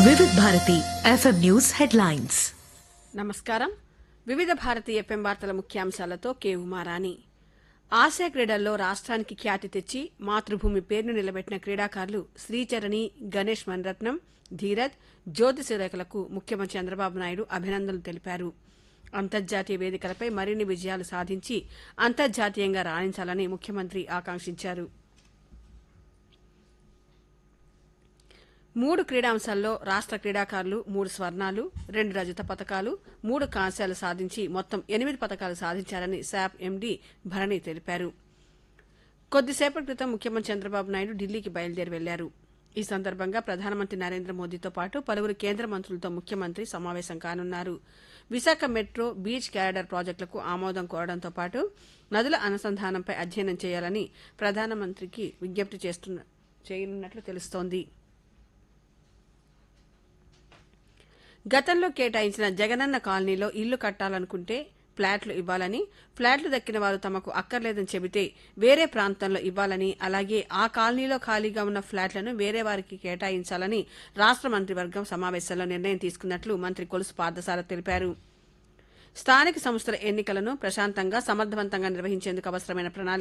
వివిధ Bharati FM news headlines నమస్కారం వివిధ భారతి ఎఫ్ఎం వార్తల ముఖ్యాంశాలతో కే ఉమారాణి ఆసియా క్రీడల్లో రాష్ట్రానికి ఖ్యాతి తెచ్చి మాతృభూమి పేరును నిలబెట్టిన క్రీడాకారులు శ్రీచరణి గణేష్ మన్రత్నం ధీరజ్ జ్యోతి సురేఖలకు ముఖ్యమంత్రి చంద్రబాబు నాయుడు అభినందనలు తెలిపారు అంతర్జాతీయ వేదికలపై మరిన్ని విజయాలు సాధించి అంతర్జాతీయంగా రాణించాలని ముఖ్యమంత్రి ఆకాంక్షించారు మూడు క్రీడాంశాల్లో రాష్ట్ర క్రీడాకారులు మూడు స్వర్ణాలు రెండు రజత పతకాలు మూడు కాంస్యాలు సాధించి మొత్తం ఎనిమిది పతకాలు సాధించారని శాప్ ఎండీ భరణి తెలిపారు కొద్దిసేపటి క్రితం ముఖ్యమంత్రి చంద్రబాబు నాయుడు ఢిల్లీకి బయలుదేరి వెళ్లారు ఈ సందర్భంగా ప్రధానమంత్రి నరేంద్ర మోదీతో పాటు పలువురు కేంద్ర మంత్రులతో ముఖ్యమంత్రి సమావేశం కానున్నారు విశాఖ మెట్రో బీచ్ క్యారిడర్ ప్రాజెక్టులకు ఆమోదం కోరడంతో పాటు నదుల అనుసంధానంపై అధ్యయనం చేయాలని ప్రధానమంత్రికి విజ్ఞప్తి చేస్తున్న చేయనున్నట్లు తెలుస్తోంది గతంలో కేటాయించిన జగనన్న కాలనీలో ఇల్లు కట్టాలనుకుంటే ఫ్లాట్లు ఇవ్వాలని ఫ్లాట్లు దక్కిన వారు తమకు అక్కర్లేదని చెబితే వేరే ప్రాంతంలో ఇవ్వాలని అలాగే ఆ కాలనీలో ఖాళీగా ఉన్న ఫ్లాట్లను వేరే వారికి కేటాయించాలని రాష్ట్ర మంత్రివర్గం సమావేశంలో నిర్ణయం తీసుకున్నట్లు మంత్రి కొలుసు పార్థసార తెలిపారు స్థానిక సంస్థల ఎన్నికలను ప్రశాంతంగా సమర్థవంతంగా నిర్వహించేందుకు అవసరమైన ప్రణాళిక